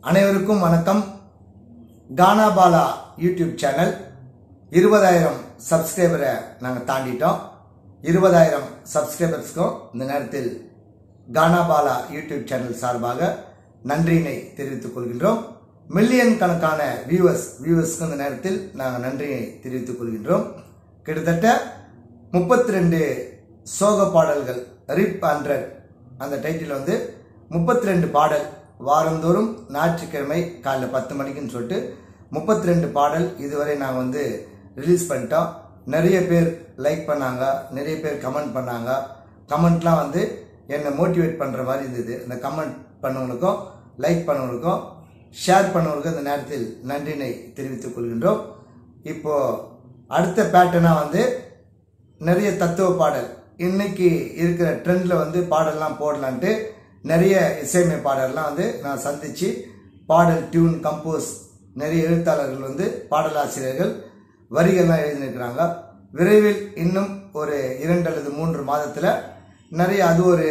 அனைவருக்கும் வணக்கம் Gana Bala YouTube channel இருபதாயிரம் சப்ஸ்கிரைபரை நாங்கள் தாண்டிட்டோம் இருபதாயிரம் சப்ஸ்கிரைபர்ஸ்க்கும் இந்த நேரத்தில் கானாபாலா யூடியூப் சேனல் சார்பாக நன்றியினை தெரிவித்துக் கொள்கின்றோம் மில்லியன் கணக்கான வியூவர்ஸ் வியூவர்ஸ்க்கு இந்த நேரத்தில் நாங்கள் நன்றியை தெரிவித்துக் கொள்கின்றோம் கிட்டத்தட்ட முப்பத்தி ரெண்டு சோக பாடல்கள் ரிப் ஹண்ட்ரட் அந்த டைட்டில் வந்து முப்பத்தி ரெண்டு பாடல் வாரந்தோறும் ஞாயிற்றுக்கிழமை காலைல பத்து மணிக்குன்னு சொல்லிட்டு முப்பத்தி ரெண்டு பாடல் இதுவரை நாங்கள் வந்து ரிலீஸ் பண்ணிட்டோம் நிறைய பேர் லைக் பண்ணாங்க நிறைய பேர் கமெண்ட் பண்ணாங்க கமெண்ட்லாம் வந்து என்னை மோட்டிவேட் பண்ணுற மாதிரி இருந்தது இந்த கமெண்ட் பண்ணவங்களுக்கும் லைக் பண்ணவங்களுக்கும் ஷேர் பண்ணவங்களுக்கும் இந்த நேரத்தில் நன்றினை தெரிவித்துக் கொள்கின்றோம் இப்போ அடுத்த பேட்டர்னாக வந்து நிறைய தத்துவ பாடல் இன்னைக்கு இருக்கிற ட்ரெண்ட்ல வந்து பாடல்லாம் போடலான்ட்டு நிறைய இசையமைப்பாளர்லாம் வந்து நான் சந்திச்சு பாடல் டியூன் கம்போஸ் நிறைய எழுத்தாளர்கள் வந்து பாடலாசிரியர்கள் வரிகள்லாம் எழுதியிருக்கிறாங்க விரைவில் இன்னும் ஒரு இரண்டு அல்லது மூன்று மாதத்தில் நிறைய அது ஒரு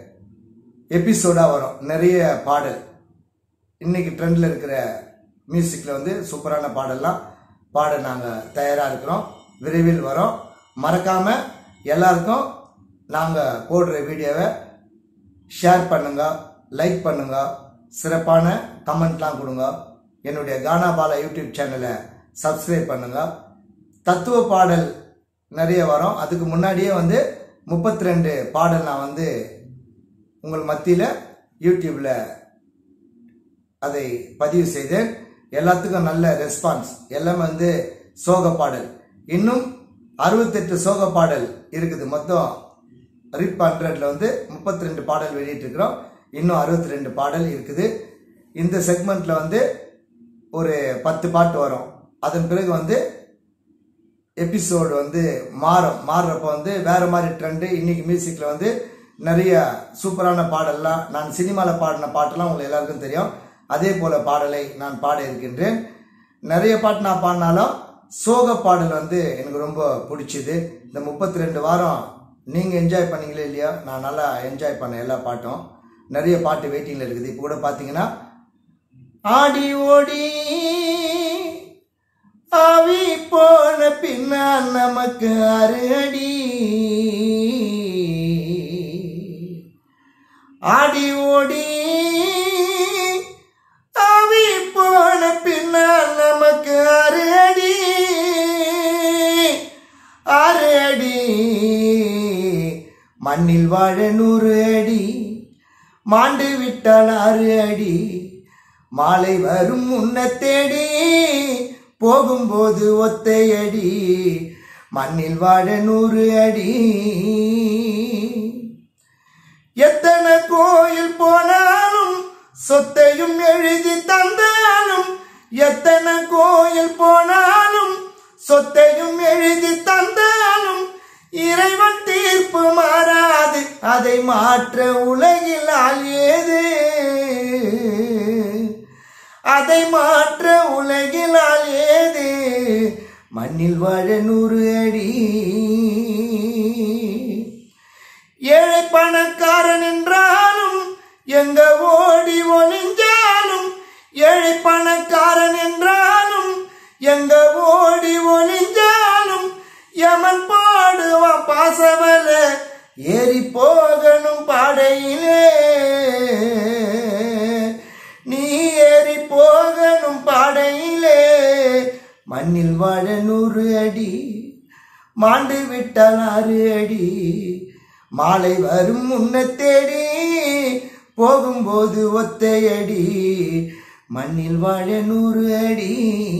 எபிசோடாக வரும் நிறைய பாடல் இன்னைக்கு ட்ரெண்டில் இருக்கிற மியூசிக்கில் வந்து சூப்பரான பாடல்லாம் பாட நாங்கள் தயாராக இருக்கிறோம் விரைவில் வரோம் மறக்காமல் எல்லாருக்கும் நாங்கள் போடுற வீடியோவை ஷேர் பண்ணுங்க லைக் பண்ணுங்க சிறப்பான கமெண்ட்லாம் கொடுங்க என்னுடைய கானாபாலா யூடியூப் சேனலை சப்ஸ்கிரைப் பண்ணுங்க தத்துவ பாடல் நிறைய வரும் அதுக்கு முன்னாடியே வந்து முப்பத்தி ரெண்டு பாடல் நான் வந்து உங்கள் மத்தியில் யூடியூப்பில் அதை பதிவு செய்தேன் எல்லாத்துக்கும் நல்ல ரெஸ்பான்ஸ் எல்லாமே வந்து சோக பாடல் இன்னும் அறுபத்தெட்டு சோக பாடல் இருக்குது மொத்தம் ரிப் ஹண்ட்ரட்ல வந்து முப்பத்தி ரெண்டு பாடல் வெளியிட்டிருக்கிறோம் இன்னும் அறுபத்தி ரெண்டு பாடல் இருக்குது இந்த செக்மெண்ட்ல வந்து ஒரு பத்து பாட்டு வரும் அதன் பிறகு வந்து எபிசோடு வந்து மாறும் மாறுறப்ப வந்து வேற மாதிரி ட்ரெண்டு இன்னைக்கு மியூசிக்ல வந்து நிறைய சூப்பரான பாடல்லாம் நான் சினிமாவில் பாடின பாட்டெல்லாம் உங்களுக்கு எல்லாருக்கும் தெரியும் அதே போல பாடலை நான் பாட இருக்கின்றேன் நிறைய பாட்டு நான் பாடினாலும் சோக பாடல் வந்து எனக்கு ரொம்ப பிடிச்சிது இந்த முப்பத்தி ரெண்டு வாரம் நீங்கள் என்ஜாய் பண்ணீங்களே இல்லையா நான் நல்லா என்ஜாய் பண்ணேன் எல்லா பாட்டும் நிறைய பாட்டு வெயிட்டிங்கில் இருக்குது இப்போ கூட பார்த்தீங்கன்னா ஆடி ஓடி ஆவி போன பின்னால் நமக்கு அரு அடி ஆடி ஓடி ஆவி போன பின்னால் நமக்கு அரு அடி ஆறு அடி மண்ணில் வாழ நூறு அடி மாண்டு விட்டால் ஆறு அடி மாலை வரும் முன்ன தேடி போகும்போது ஒத்தையடி மண்ணில் வாழ நூறு அடி எத்தனை கோயில் போனாலும் சொத்தையும் எழுதி தந்தாலும் எத்தனை கோயில் போனாலும் சொத்தையும் எழுதி தந்தாலும் இறைவன் தீர்ப்பு மாறாது அதை மாற்ற உலகில் ஆள் ஏது அதை மாற்ற உலகில் ஆள் ஏது மண்ணில் வாழ நூறு அடி ஏழை பணக்காரன் என்றாலும் எங்க ஓடி ஒளிஞ்சாலும் ஏழை பணக்காரன் என்றாலும் எங்க ஓடி ஒளிஞ்சாலும் யமன் பாடுவான் பாசவல ஏறி போகணும் பாடையிலே நீ ஏறி போகணும் பாடையிலே மண்ணில் வாழ நூறு அடி மாண்டு விட்டால் ஆறு அடி மாலை வரும் முன்ன தேடி போகும்போது ஒத்தையடி மண்ணில் வாழ நூறு அடி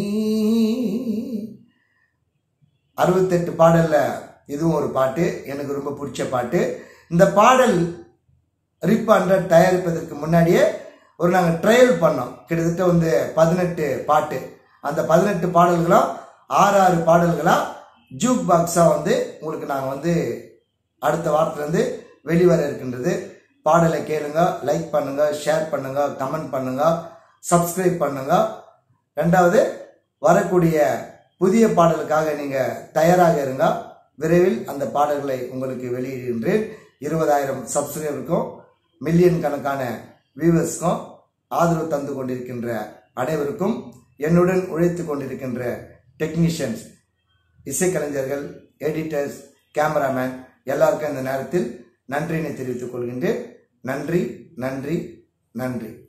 அறுபத்தெட்டு பாடல்ல இதுவும் ஒரு பாட்டு எனக்கு ரொம்ப பிடிச்ச பாட்டு இந்த பாடல் ரிப் ஹண்ட்ரட் தயாரிப்பதற்கு முன்னாடியே ஒரு நாங்கள் ட்ரையல் பண்ணோம் கிட்டத்தட்ட வந்து பதினெட்டு பாட்டு அந்த பதினெட்டு பாடல்களும் ஆறு ஆறு பாடல்களாக ஜூக் பாக்ஸாக வந்து உங்களுக்கு நாங்கள் வந்து அடுத்த வாரத்துலேருந்து வெளிவர இருக்கின்றது பாடலை கேளுங்க லைக் பண்ணுங்க ஷேர் பண்ணுங்க கமெண்ட் பண்ணுங்க சப்ஸ்கிரைப் பண்ணுங்க ரெண்டாவது வரக்கூடிய புதிய பாடலுக்காக நீங்கள் தயாராக இருங்க விரைவில் அந்த பாடல்களை உங்களுக்கு வெளியிடுகின்றேன் இருபதாயிரம் சப்ஸ்கிரைபருக்கும் மில்லியன் கணக்கான வியூவர்ஸ்க்கும் ஆதரவு தந்து கொண்டிருக்கின்ற அனைவருக்கும் என்னுடன் உழைத்து கொண்டிருக்கின்ற டெக்னீஷியன்ஸ் இசைக்கலைஞர்கள் எடிட்டர்ஸ் கேமராமேன் எல்லாருக்கும் இந்த நேரத்தில் நன்றினை தெரிவித்துக் கொள்கின்றேன் நன்றி நன்றி நன்றி